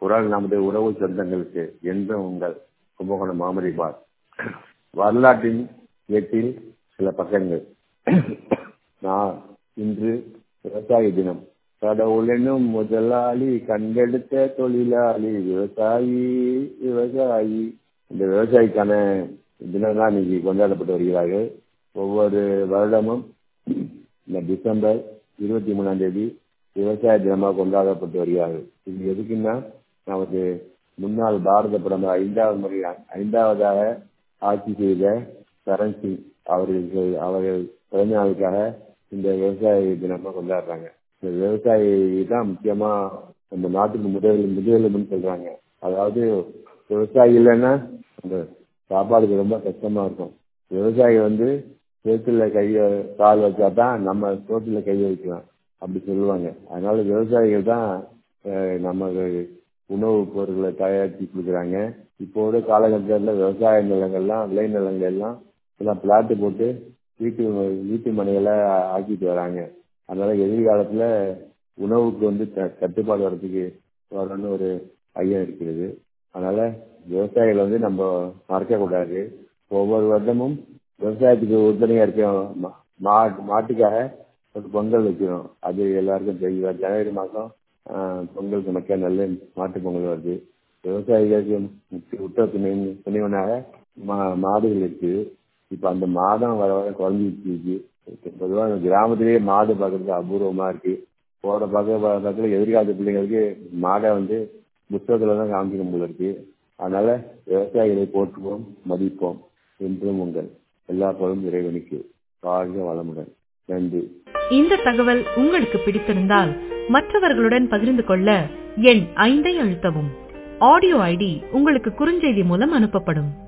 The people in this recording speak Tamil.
குரல் நமது உறவு சொந்தங்களுக்கு என்றும் உங்கள் கும்பகோணம் மாமரி பார் வரலாற்றின் ஏட்டில் சில பக்கங்கள் நான் இன்று விவசாய தினம் கடவுளெனும் முதலாளி கண்டெடுத்த தொழிலாளி விவசாயி விவசாயி இந்த விவசாயிக்கான தினம் தான் இன்னைக்கு கொண்டாடப்பட்டு வருகிறார்கள் ஒவ்வொரு வருடமும் இந்த டிசம்பர் இருபத்தி மூணாம் தேதி விவசாய தினமாக கொண்டாடப்பட்டு வருகிறார்கள் இது எதுக்குன்னா நமது முன்னாள் பாரத பிரதமர் ஐந்தாவது முறை ஐந்தாவதாக ஆட்சி செய்த சரண் சிங் அவர்களுக்கு அவர்கள் பிறந்த நாளுக்காக இந்த விவசாய தினமாக கொண்டாடுறாங்க இந்த விவசாயி தான் முக்கியமா நம்ம நாட்டுக்கு முதல் முதுகெலும்புன்னு சொல்றாங்க அதாவது விவசாயி இல்லைன்னா அந்த சாப்பாடுக்கு ரொம்ப கஷ்டமா இருக்கும் விவசாயி வந்து சேத்துல கைய கால் வச்சா தான் நம்ம சோத்துல கை வைக்கலாம் அப்படி சொல்லுவாங்க அதனால விவசாயிகள் தான் நம்ம உணவுப் பொருட்களை தயாரித்து கொடுக்குறாங்க இப்போது காலகட்டத்தில் விவசாய நிலங்கள்லாம் விளை நிலங்கள் எல்லாம் எல்லாம் பிளாட்டு போட்டு வீட்டு வீட்டு மனைகளை ஆக்கிட்டு வராங்க அதனால எதிர்காலத்தில் உணவுக்கு வந்து கட்டுப்பாடு வர்றதுக்கு வரணும்னு ஒரு ஐயம் இருக்கிறது அதனால விவசாயிகளை வந்து நம்ம மறக்கக்கூடாது ஒவ்வொரு வருடமும் விவசாயத்துக்கு உறுதுணையாக இருக்க மா மாட்டுக்காக ஒரு பொங்கல் வைக்கிறோம் அது எல்லாருக்கும் தெரியும் ஜனவரி மாதம் பொங்கலுக்கு மக்கள் நல்ல மாட்டு பொங்கல் வருது விவசாயிகளுக்கு உற்ற துணை துணைவனாக மா மாடுகள் இருக்குது இப்போ அந்த மாதம் வர வர குறைஞ்சிட்டு இருக்கு பொதுவாக கிராமத்திலேயே மாடு பார்க்கறதுக்கு அபூர்வமாக இருக்கு போகிற பார்க்க பக்கத்தில் எதிர்காலத்து பிள்ளைங்களுக்கு மாடை வந்து புத்தகத்தில் தான் காமிக்கணும் போல இருக்கு அதனால விவசாயிகளை போற்றுவோம் மதிப்போம் என்றும் உங்கள் எல்லா பொருளும் இறைவனுக்கு வாழ்க வளமுடன் நன்றி இந்த தகவல் உங்களுக்கு பிடித்திருந்தால் மற்றவர்களுடன் பகிர்ந்து கொள்ள எண் ஐந்தை அழுத்தவும் ஆடியோ ஐடி உங்களுக்கு குறுஞ்செய்தி மூலம் அனுப்பப்படும்